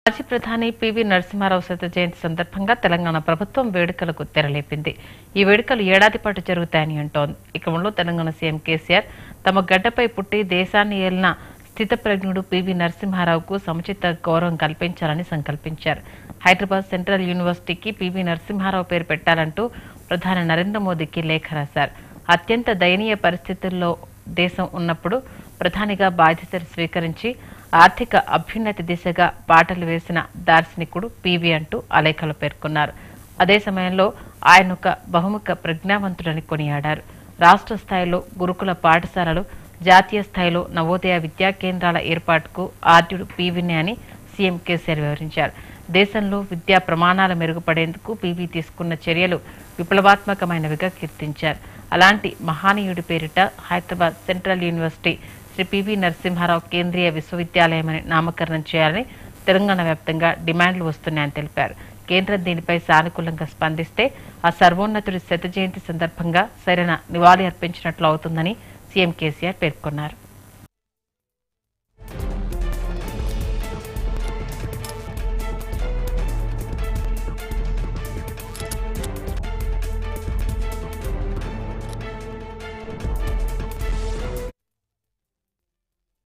మాజీ ప్రధాని పివి నరసింహారావు శత జయంతి సందర్భంగా తెలంగాణ ప్రభుత్వం వేడుకలకు తెరలేపింది ఈ వేడుకలు ఏడాది పాటు జరుగుతాయని అంటోంది ఈ క్రమంలో తెలంగాణ సీఎం కేసీఆర్ తమ గడ్డపై పుట్టి దేశాన్ని ఏలిన స్థితప్రజ్ఞుడు పివి నరసింహారావుకు సముచిత గౌరవం కల్పించాలని సంకల్పించారు హైదరాబాద్ సెంట్రల్ యూనివర్సిటీకి పివి నరసింహారావు పేరు పెట్టాలంటూ ప్రధాని నరేంద్ర మోదీకి లేఖ రాశారు అత్యంత దయనీయ పరిస్థితుల్లో దేశం ఉన్నప్పుడు ప్రధానిగా బాధ్యతలు స్వీకరించి ఆర్థిక అభ్యున్నతి దిశగా బాటలు వేసిన దార్శనికుడు పివి అంటూ ఆ లేఖలో పేర్కొన్నారు అదే సమయంలో ఆయన ఒక బహుముఖ ప్రజ్ఞావంతుడని కొనియాడారు రాష్ట్ర స్థాయిలో గురుకుల పాఠశాలలు జాతీయ స్థాయిలో నవోదయ విద్యా కేంద్రాల ఏర్పాటుకు ఆద్యుడు పివినే అని సీఎం కేసీఆర్ వివరించారు దేశంలో విద్యా ప్రమాణాలు మెరుగుపడేందుకు పీవీ తీసుకున్న చర్యలు విప్లవాత్మకమైనవిగా కీర్తించారు అలాంటి మహానీయుడి పేరిట హైదరాబాద్ సెంట్రల్ యూనివర్సిటీ శ్రీ పివి నరసింహారావు కేంద్రీయ విశ్వవిద్యాలయమని నామకరణం చేయాలని తెలంగాణ వ్యాప్తంగా డిమాండ్లు వస్తున్నాయని తెలిపారు కేంద్రం దీనిపై సానుకూలంగా స్పందిస్తే ఆ సర్వోన్నతుడి శత జయంతి సందర్భంగా సరైన నివాళి అర్పించినట్లు అవుతుందని సీఎం కేసీఆర్ పేర్కొన్నారు